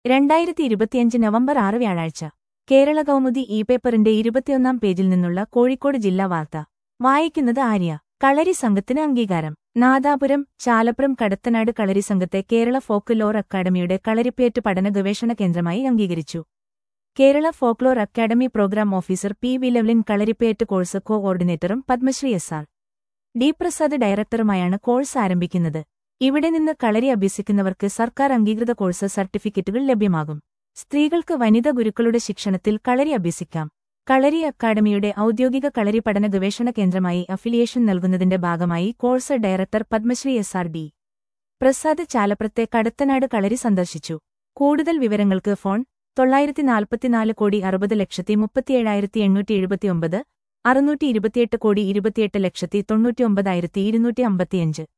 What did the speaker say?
രണ്ടായിരത്തി ഇരുപത്തിയഞ്ച് നവംബർ ആറ് വ്യാഴാഴ്ച കേരള കൗമുദി ഇ പേപ്പറിന്റെ ഇരുപത്തിയൊന്നാം പേജിൽ നിന്നുള്ള കോഴിക്കോട് ജില്ലാ വാർത്ത വായിക്കുന്നത് ആര്യ കളരി സംഘത്തിന് അംഗീകാരം നാദാപുരം ചാലപ്പുറം കടത്തനാട് കളരി സംഘത്തെ കേരള ഫോക്ക്ലോർ അക്കാദമിയുടെ കളരിപ്പേറ്റ് പഠന ഗവേഷണ കേന്ദ്രമായി അംഗീകരിച്ചു Kerala folklore academy program officer P V Lewlin Kalaripayattu course കോഓർഡിനേറ്ററും Padmashri S R D Prasad ഡയറക്ടറുമായാണ് കോഴ്സ് ആരംഭിക്കുന്നത് ഇവിടെ നിന്ന് കളരി അഭ്യസിക്കുന്നവർക്ക് സർക്കാർ അംഗീകൃത കോഴ്സ് സർട്ടിഫിക്കറ്റുകൾ ലഭ്യമാകും സ്ത്രീകൾക്ക് വനിതാ ഗുരുക്കളുടെ ശിക്ഷണത്തിൽ കളരി അഭ്യസിക്കാം കളരി അക്കാദമിയുടെ ഔദ്യോഗിക കളരി പഠന ഗവേഷണ കേന്ദ്രമായി അഫിലിയേഷൻ നൽകുന്നതിന്റെ ഭാഗമായി course director Padmashri S R D Prasad ചാലപ്രത്തെ കടത്തനാട് കളരി സന്ദർശിച്ചു കൂടുതൽ വിവരങ്ങൾക്ക് ഫോൺ തൊള്ളായിരത്തി നാൽപ്പത്തിനാല് കോടി അറുപത് ലക്ഷത്തി മുപ്പത്തിയേഴായിരത്തി എണ്ണൂറ്റി എഴുപത്തിയൊമ്പത് അറുന്നൂറ്റി ഇരുപത്തിയെട്ട് കോടി ഇരുപത്തിയെട്ട് ലക്ഷത്തി തൊണ്ണൂറ്റിയൊമ്പതായിരത്തി ഇരുന്നൂറ്റി അമ്പത്തിയഞ്ച്